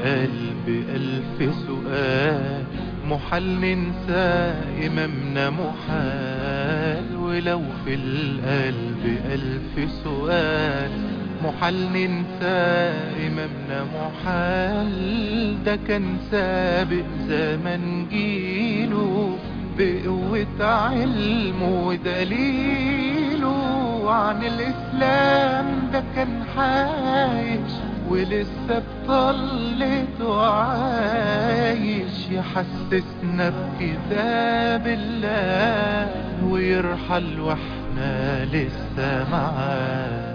القلب ألف سؤال محال ننسى إمامنا محال ولو في القلب ألف سؤال محال ننسى إمامنا محال ده كان سابق زمن جيله بقوة علمه ودليله عن الإسلام ده كان عايش ولسه بطلته عايش يحسسنا بكتاب الله ويرحل واحنا لسه معاه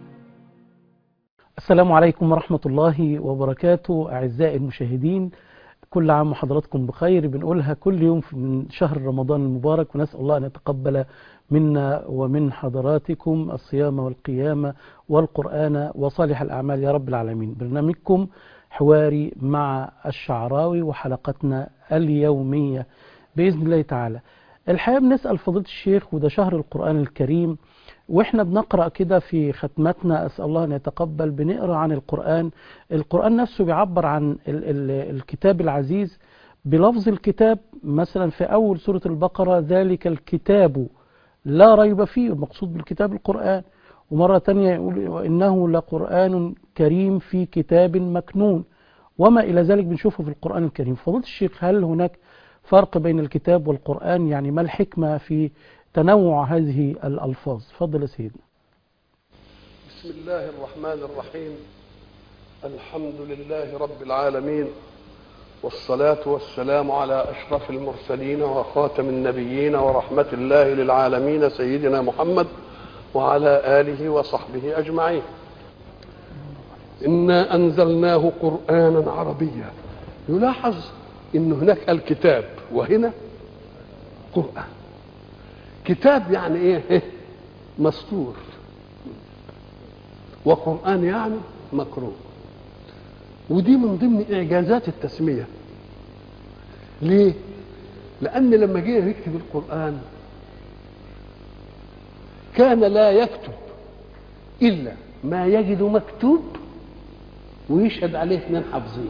السلام عليكم ورحمة الله وبركاته أعزائي المشاهدين كل عام وحضراتكم بخير بنقولها كل يوم من شهر رمضان المبارك ونسأل الله أن يتقبل منا ومن حضراتكم الصيام والقيام والقرآن وصالح الأعمال يا رب العالمين برنامجكم حواري مع الشعراوي وحلقتنا اليومية بإذن الله تعالى الحقيقة بنسأل فضيلة الشيخ وده شهر القرآن الكريم واحنا بنقرأ كده في ختمتنا أسأل الله أن يتقبل بنقرأ عن القرآن القرآن نفسه بيعبر عن ال ال الكتاب العزيز بلفظ الكتاب مثلا في أول سورة البقرة ذلك الكتاب لا ريب فيه المقصود بالكتاب القرآن ومرة تانية يقول وإنه لقرآن كريم في كتاب مكنون وما إلى ذلك بنشوفه في القرآن الكريم فضيلة الشيخ هل هناك فرق بين الكتاب والقرآن يعني ما الحكمة في تنوع هذه الألفاظ فضل يا سيدنا بسم الله الرحمن الرحيم الحمد لله رب العالمين والصلاة والسلام على أشرف المرسلين وخاتم النبيين ورحمة الله للعالمين سيدنا محمد وعلى آله وصحبه أجمعين إنا أنزلناه قرآنا عربيا يلاحظ أن هناك الكتاب وهنا قرآن كتاب يعني ايه مسطور وقرآن يعني مقروء ودي من ضمن إعجازات التسمية ليه؟ لأن لما جينا نكتب القرآن كان لا يكتب إلا ما يجد مكتوب ويشهد عليه اثنين حافظين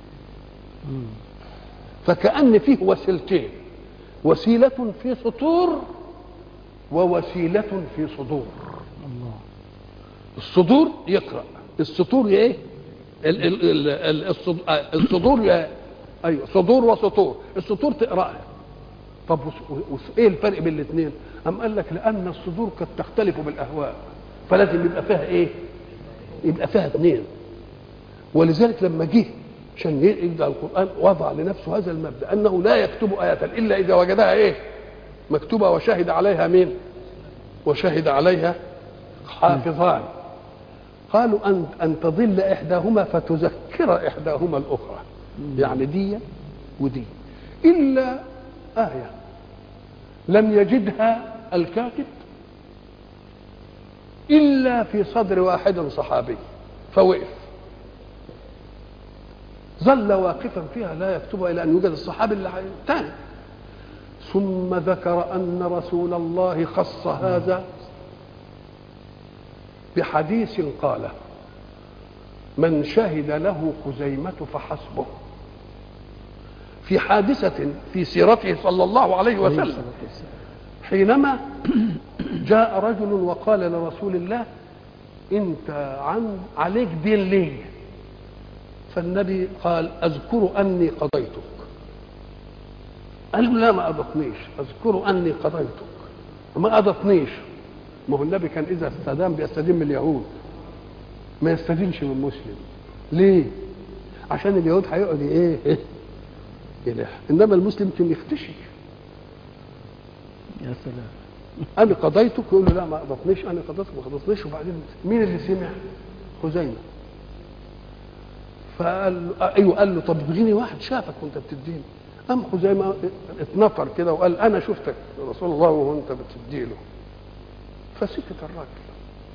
فكأن فيه وسيلتين وسيلة في سطور ووسيلة في صدور الله الصدور يقرأ السطور ايه ال- ال- ال- الصد- آه، الصدور يا- ايوه صدور وسطور السطور تقراها طب وس- وس- ايه الفرق بين الاثنين ام قال لك لان الصدور قد تختلف بالاهواء فلازم يبقى فيها ايه يبقى فيها اثنين ولذلك لما جه عشان يبدا القران وضع لنفسه هذا المبدا انه لا يكتب ايه الا اذا وجدها ايه مكتوبه وشهد عليها مين وشهد عليها حافظان قالوا ان ان تضل احداهما فتذكر احداهما الاخرى يعني دي ودي الا ايه لم يجدها الكاتب الا في صدر واحد صحابي فوقف ظل واقفا فيها لا يكتبها الى ان يوجد الصحابي اللي الثاني ثم ذكر ان رسول الله خص هذا بحديث قاله من شهد له خزيمة فحسبه في حادثة في سيرته صلى الله عليه وسلم حينما جاء رجل وقال لرسول الله انت عن عليك دين لي فالنبي قال اذكر اني قضيتك قال له لا ما اضطنيش اذكر اني قضيتك ما اضطنيش ما هو النبي كان اذا استدام بيستدين من اليهود ما يستدينش من مسلم ليه عشان اليهود هيقعد ايه يلح انما المسلم يمكن يختشي يا سلام انا قضيتك يقول له لا ما قضتنيش انا قضيتك ما قضتنيش وبعدين مين اللي سمع خزيمه فقال له ايوه قال له طب اديني واحد شافك وانت بتديني قام خزيمه اتنطر كده وقال انا شفتك يا رسول الله وانت بتديله فسكت الراجل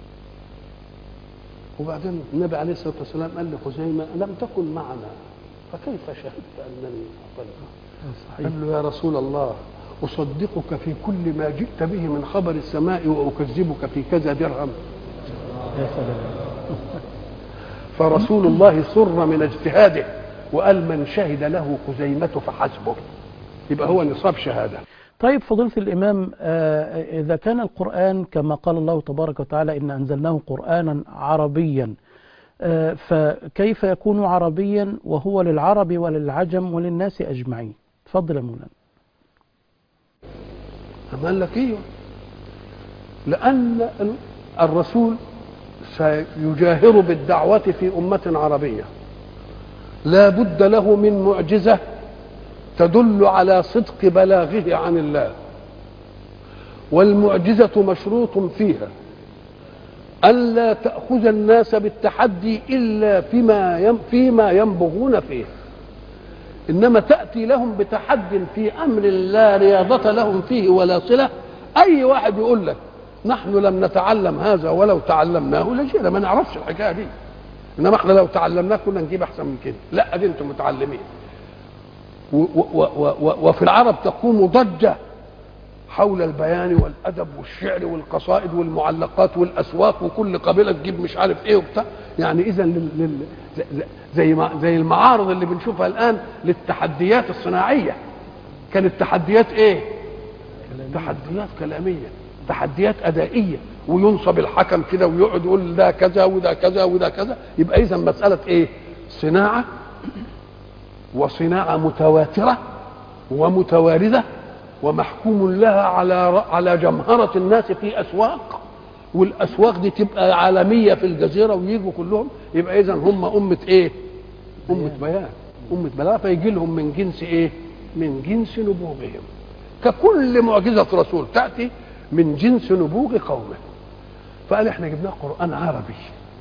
وبعدين النبي عليه الصلاه والسلام قال لخزيمه لم تكن معنا فكيف شهدت انني اعطيتك؟ قال له يا رسول الله اصدقك في كل ما جئت به من خبر السماء واكذبك في كذا درهم يا سلام فرسول الله سر من اجتهاده وقال من شهد له خزيمة فحسبه يبقى هو نصاب شهادة طيب فضيلة الإمام آه، إذا كان القرآن كما قال الله تبارك وتعالى إن أنزلناه قرآنا عربيا آه، فكيف يكون عربيا وهو للعرب وللعجم وللناس أجمعين تفضل يا مولانا أما قال لك ايوه لأن ال- الرسول سيجاهر بالدعوة في أمة عربية لا بد له من معجزة تدل على صدق بلاغه عن الله والمعجزة مشروط فيها ألا تأخذ الناس بالتحدي إلا فيما يم فيما ينبغون فيه إنما تأتي لهم بتحد في أمر لا رياضة لهم فيه ولا صلة أي واحد يقول لك نحن لم نتعلم هذا ولو تعلمناه لجينا ما نعرفش الحكاية دي إنما احنا لو تعلمناه كنا نجيب أحسن من كده لا دي أنتم متعلمين و و و و وفي العرب تقوم ضجة حول البيان والادب والشعر والقصائد والمعلقات والاسواق وكل قبيله تجيب مش عارف ايه وبتاع يعني اذا لل... لل... زي- زي ما زي المعارض اللي بنشوفها الان للتحديات الصناعيه كانت تحديات ايه؟ تحديات كلاميه تحديات ادائيه وينصب الحكم كده ويقعد يقول ده كذا وده كذا وده كذا يبقى اذا مساله ايه؟ صناعه وصناعه متواتره ومتوارده ومحكوم لها على على جمهرة الناس في أسواق والأسواق دي تبقى عالمية في الجزيرة ويجوا كلهم يبقى إذا هم أمة إيه؟ أمة بيان أمة بلاغ فيجي لهم من جنس إيه؟ من جنس نبوغهم ككل معجزة رسول تأتي من جنس نبوغ قومه فقال احنا جبنا قرآن عربي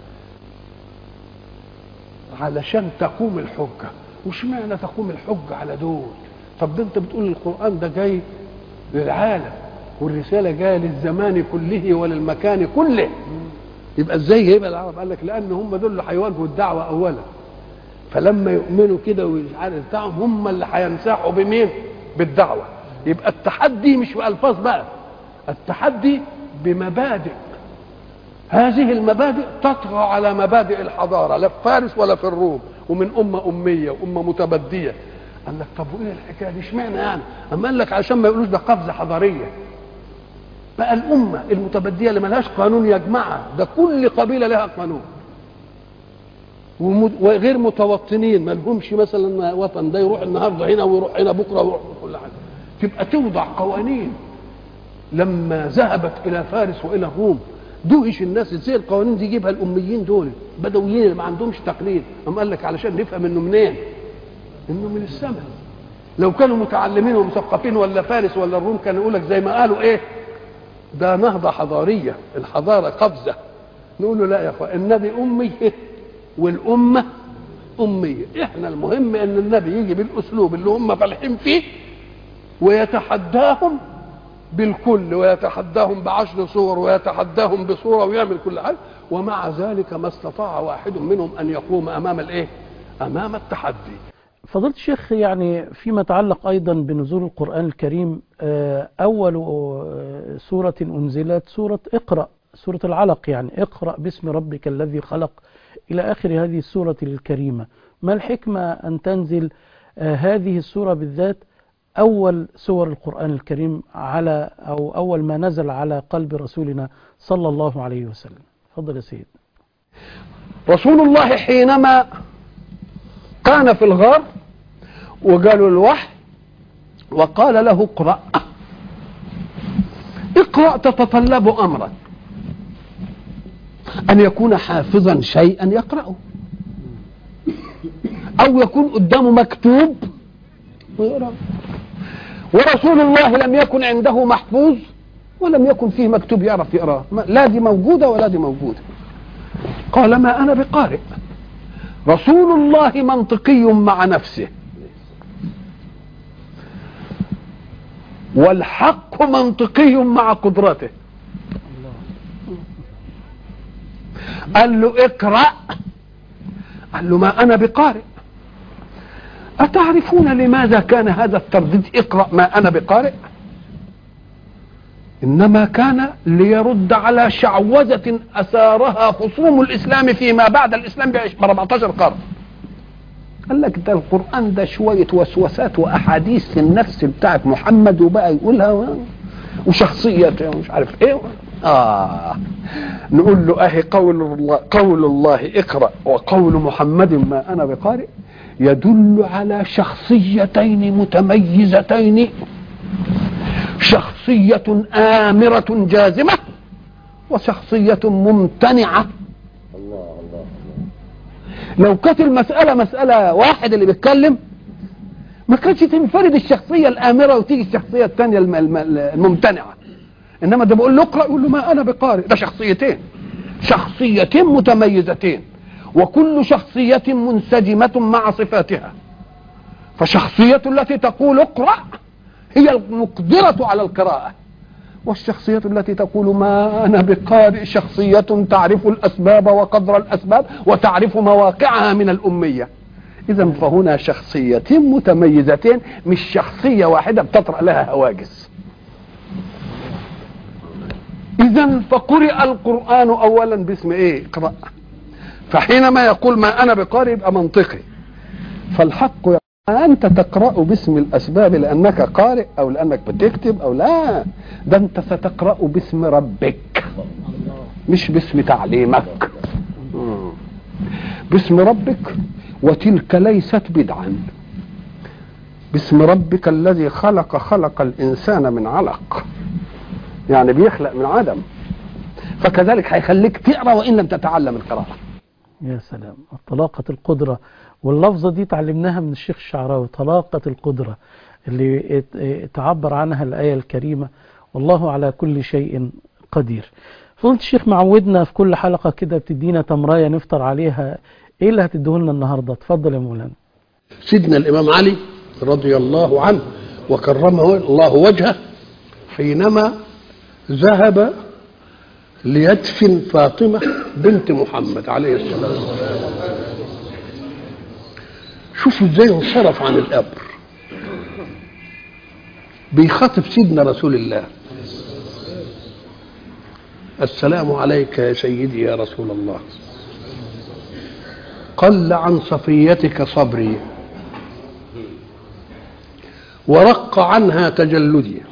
علشان تقوم الحجة وش معنى تقوم الحجة على دول طب ده انت بتقول القرآن ده جاي للعالم والرسالة جاية للزمان كله وللمكان كله يبقى ازاي هيبقى العرب قال لك لان هم دول اللي هيواجهوا الدعوة اولا فلما يؤمنوا كده ومش عارف بتاعهم هم اللي هينسحوا بمين بالدعوة يبقى التحدي مش بألفاظ بقى التحدي بمبادئ هذه المبادئ تطغى على مبادئ الحضارة لا في فارس ولا في الروم ومن أمة أمية وأمة متبدية قال لك طب وايه الحكايه دي اشمعنى يعني؟ اما قال لك عشان ما يقولوش ده قفزه حضاريه. بقى الامه المتبديه اللي ملهاش قانون يجمعها ده كل قبيله لها قانون. ومد- وغير متوطنين ما لهمش مثلا وطن ده يروح النهارده هنا ويروح هنا بكره ويروح كل حاجه. تبقى توضع قوانين لما ذهبت الى فارس والى الروم دهش الناس ازاي القوانين دي يجيبها الاميين دول بدويين اللي ما عندهمش تقليد اما قال لك علشان نفهم انه منين انه من السماء لو كانوا متعلمين ومثقفين ولا فارس ولا الروم كانوا يقول لك زي ما قالوا ايه ده نهضه حضاريه الحضاره قفزه نقول له لا يا اخوان النبي امي والامه اميه احنا المهم ان النبي يجي بالاسلوب اللي هم فالحين فيه ويتحداهم بالكل ويتحداهم بعشر صور ويتحداهم بصوره ويعمل كل حاجه ومع ذلك ما استطاع واحد منهم ان يقوم امام الايه؟ امام التحدي فضيلة الشيخ يعني فيما يتعلق أيضا بنزول القرآن الكريم آه، أول آه، سورة أنزلت سورة اقرأ سورة العلق يعني اقرأ باسم ربك الذي خلق إلى آخر هذه السورة الكريمة ما الحكمة أن تنزل آه، هذه السورة بالذات أول سور القرآن الكريم على أو أول ما نزل على قلب رسولنا صلى الله عليه وسلم تفضل يا سيد رسول الله حينما كان في الغار وقالوا الوحي وقال له اقرأ اقرأ تتطلب أمرا أن يكون حافظا شيئا يقرأه أو يكون قدامه مكتوب ويقرأ ورسول الله لم يكن عنده محفوظ ولم يكن فيه مكتوب يعرف يقراه ما- لا دي موجودة ولا دي موجودة قال ما أنا بقارئ رسول الله منطقي مع نفسه والحق منطقي مع قدرته قال له اقرأ قال له ما أنا بقارئ أتعرفون لماذا كان هذا الترديد اقرأ ما أنا بقارئ إنما كان ليرد على شعوذة أثارها خصوم الإسلام فيما بعد الإسلام ب 14 قرن قال لك ده القرآن ده شوية وسوسات وأحاديث في النفس بتاعت محمد وبقى يقولها و- وشخصية مش عارف إيه آه نقول له أهي قول الله قول الله اقرأ وقول محمد ما أنا بقارئ يدل على شخصيتين متميزتين شخصية آمرة جازمة وشخصية ممتنعة لو كانت المسألة مسألة واحد اللي بيتكلم ما كانش تنفرد الشخصية الآمرة وتيجي الشخصية الثانية الم- الم- الممتنعة إنما ده بقول له اقرأ يقول له ما أنا بقارئ ده شخصيتين شخصيتين متميزتين وكل شخصية منسجمة مع صفاتها فشخصية التي تقول اقرأ هي المقدرة على القراءة والشخصية التي تقول ما أنا بقارئ شخصية تعرف الأسباب وقدر الأسباب وتعرف مواقعها من الأمية إذا فهنا شخصيتين متميزتين مش شخصية واحدة بتطرأ لها هواجس إذا فقرئ القرآن أولا باسم إيه؟ اقرأ فحينما يقول ما أنا بقارئ يبقى منطقي فالحق يقول أنت تقرأ باسم الأسباب لأنك قارئ أو لأنك بتكتب أو لا ده أنت ستقرأ باسم ربك مش باسم تعليمك مم. باسم ربك وتلك ليست بدعا باسم ربك الذي خلق خلق الإنسان من علق يعني بيخلق من عدم فكذلك هيخليك تقرأ وإن لم تتعلم القراءة يا سلام طلاقة القدرة واللفظة دي تعلمناها من الشيخ الشعراوي طلاقة القدرة اللي ات- تعبر عنها الآية الكريمة والله على كل شيء قدير فضلت الشيخ معودنا في كل حلقة كده بتدينا تمراية نفطر عليها ايه اللي هتديهولنا النهاردة اتفضل يا مولانا سيدنا الإمام علي رضي الله عنه وكرمه الله وجهه حينما ذهب ليدفن فاطمة بنت محمد عليه الصلاة والسلام شوفوا ازاي انصرف عن القبر بيخاطب سيدنا رسول الله السلام عليك يا سيدي يا رسول الله قل عن صفيتك صبري ورق عنها تجلدي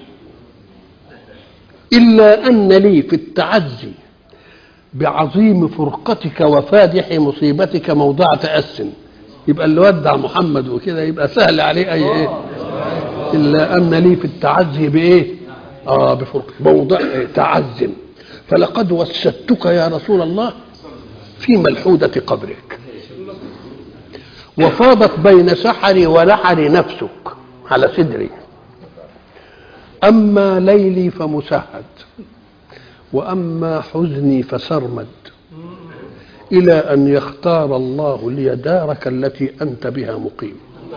إلا أن لي في التعزي بعظيم فرقتك وفادح مصيبتك موضع تأس يبقى اللي ودع محمد وكده يبقى سهل عليه أي إيه إلا أن لي في التعزي بإيه آه بفرق موضع إيه؟ تعز فلقد وسدتك يا رسول الله في ملحودة قبرك وفاضت بين سحري ولحري نفسك على صدري أما ليلي فمسهد وأما حزني فسرمد إلى أن يختار الله لي دارك التي أنت بها مقيم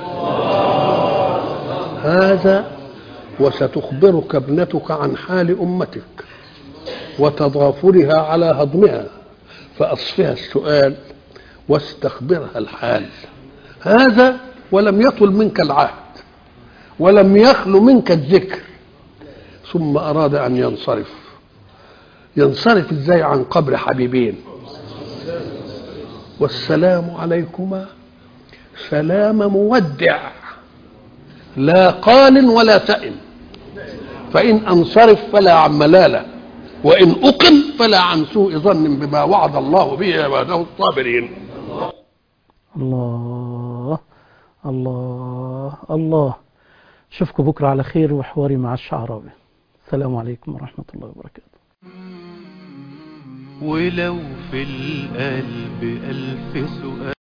هذا وستخبرك ابنتك عن حال أمتك وتضافرها على هضمها فأصفها السؤال واستخبرها الحال هذا ولم يطل منك العهد ولم يخل منك الذكر ثم أراد أن ينصرف ينصرف ازاي عن قبر حبيبين والسلام عليكما سلام مودع لا قال ولا سئم فإن أنصرف فلا عن ملالة وإن أقم فلا عن سوء ظن بما وعد الله به عباده الصابرين الله الله الله اشوفكم بكرة على خير وحواري مع الشعراوي السلام عليكم ورحمة الله وبركاته ولو في القلب ألف سؤال